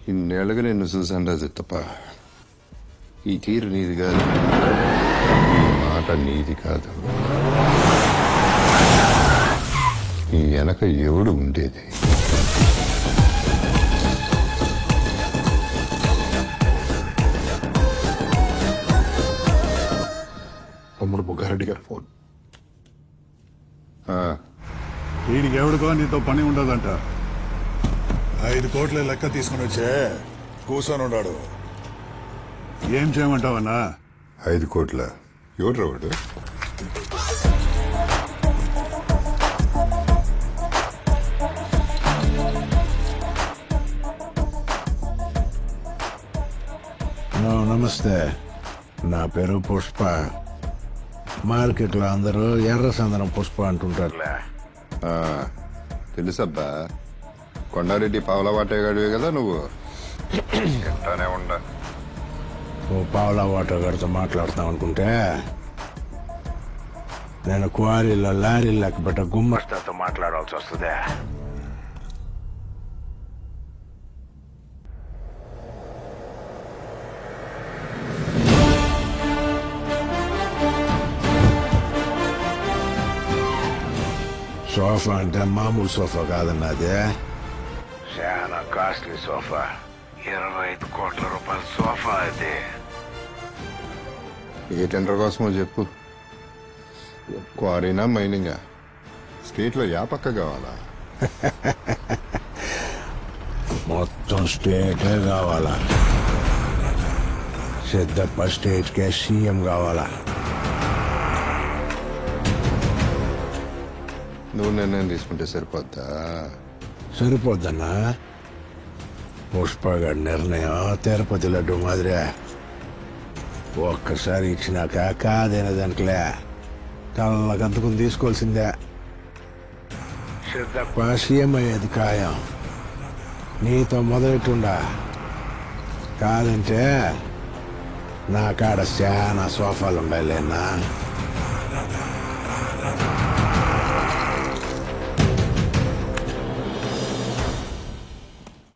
ఇన్నేళ్ళుగా నిన్ను చూసాను రా చిత్తప్ప ఈ తీరు నీది కాదు ఈ మాట నీది కాదు ఈ వెనక ఎవడు ఉండేది తమ్ముడు బుగ్గారెడ్డి గారి ఫోన్ ఆ, వీడికి ఎవడికో నీతో పని ఉండదంట ఐదు కోట్ల లెక్క తీసుకుని వచ్చే కూర్చొని ఉన్నాడు ఏం చేయమంటావన్నా ఐదు కోట్ల ఎవడు వాడు నో, నమస్తే నా పేరు పుష్ప మార్కెట్లో అందరూ ఎర్ర సందనం పుష్ప అంటుంటారులే ఆ, తెలుసబ్బా కొండారెడ్డి పావలా వాటేగాడివే కదా నువ్వు ఎంటానే ఉండ ఓ పావులా వాటర్ గారితో మాట్లాడతాం అనుకుంటే నేను క్వారీలో లారీ లెక్క పెట్ట గుమ్మస్తాతో మాట్లాడాల్సి వస్తుంది సోఫా అంటే మామూలు సోఫా కాదన్నది చాలా కాస్ట్లీ సోఫా ఇరవై ఐదు కోట్ల రూపాయల సోఫా అది ఏ టెండర్ కోసమో చెప్పు క్వారీనా మైనింగా స్టేట్లో యా పక్క కావాలా మొత్తం స్టేటే కావాలా సిద్ధప్ప స్టేట్కే సీఎం కావాలా నువ్వు నిర్ణయం తీసుకుంటే సరిపోద్దా సరిపోద్దన్నా పుష్పగడ్ నిర్ణయం తిరుపతి లడ్డు మాదిరే ఒక్కసారి ఇచ్చినాక కాదైన దాంట్లే కళ్ళకంతకుని తీసుకోవాల్సిందే సిద్ధప్ప సీఎం అయ్యేది ఖాయం నీతో మొదలెట్టుండా కాదంటే నా కాడ చాలా సోఫాలు ఉండాలినా